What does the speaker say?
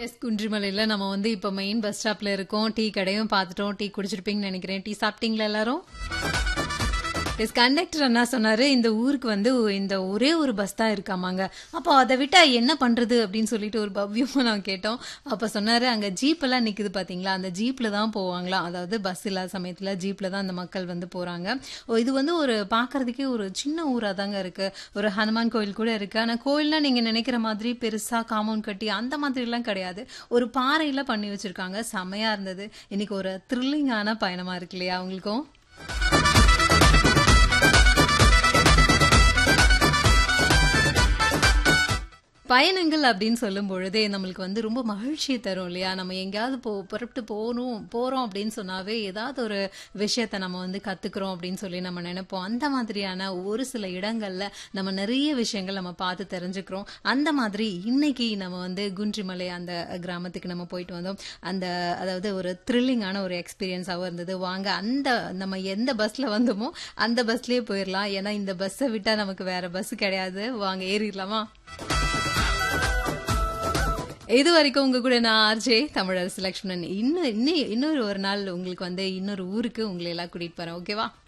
S குன்றிமலையில் நம்ம வந்து இப்போ மெயின் பஸ் ஸ்டாப்ல இருக்கோம் டீ கடையும் பார்த்துட்டோம் டீ குடிச்சிருப்பீங்கன்னு நினைக்கிறேன் டீ சாப்பிட்டீங்களா எல்லாரும் எஸ் கண்டக்டர் என்ன சொன்னாரு இந்த ஊருக்கு வந்து இந்த ஒரே ஒரு பஸ் தான் இருக்காமாங்க அப்போ அதை விட்டா என்ன பண்றது அப்படின்னு சொல்லிட்டு ஒரு பவ்யமா நான் கேட்டோம் அப்ப சொன்னாரு அங்க ஜீப் எல்லாம் நிக்குது பாத்தீங்களா அந்த ஜீப்ல தான் போவாங்களா அதாவது பஸ் இல்லாத சமயத்துல ஜீப்ல தான் அந்த மக்கள் வந்து போறாங்க ஓ, இது வந்து ஒரு பாக்குறதுக்கே ஒரு சின்ன ஊரா தாங்க இருக்கு ஒரு ஹனுமான் கோயில் கூட இருக்கு ஆனா கோயில்னா நீங்க நினைக்கிற மாதிரி பெருசா காம்பவுண்ட் கட்டி அந்த மாதிரி எல்லாம் கிடையாது ஒரு பாறையில பண்ணி வச்சிருக்காங்க செமையா இருந்தது இன்னைக்கு ஒரு த்ரில்லிங்கான பயணமா இருக்கு இல்லையா உங்களுக்கும் பயணங்கள் அப்படின்னு சொல்லும் பொழுதே நம்மளுக்கு வந்து ரொம்ப மகிழ்ச்சியை தரும் இல்லையா நம்ம எங்கேயாவது போ புறப்பட்டு போகணும் போறோம் அப்படின்னு சொன்னாவே ஏதாவது ஒரு விஷயத்த நம்ம வந்து கத்துக்கிறோம் அப்படின்னு சொல்லி நம்ம நினைப்போம் அந்த மாதிரியான ஒரு சில இடங்கள்ல நம்ம நிறைய விஷயங்கள் நம்ம பார்த்து தெரிஞ்சுக்கிறோம் அந்த மாதிரி இன்னைக்கு நம்ம வந்து குன்றிமலை அந்த கிராமத்துக்கு நம்ம போயிட்டு வந்தோம் அந்த அதாவது ஒரு த்ரில்லிங்கான ஒரு எக்ஸ்பீரியன்ஸாகவும் இருந்தது வாங்க அந்த நம்ம எந்த பஸ்ல வந்தோமோ அந்த பஸ்லயே போயிடலாம் ஏன்னா இந்த பஸ்ஸை விட்டா நமக்கு வேற பஸ் கிடையாது வாங்க ஏறிடலாமா இது வரைக்கும் உங்க கூட நான் ஆர்ஜே தமிழரசு லக்ஷ்மணன் இன்னும் இன்னும் இன்னொரு ஒரு நாள் உங்களுக்கு வந்து இன்னொரு ஊருக்கு உங்களை எல்லாம் கூட்டிட்டு போறேன் ஓகேவா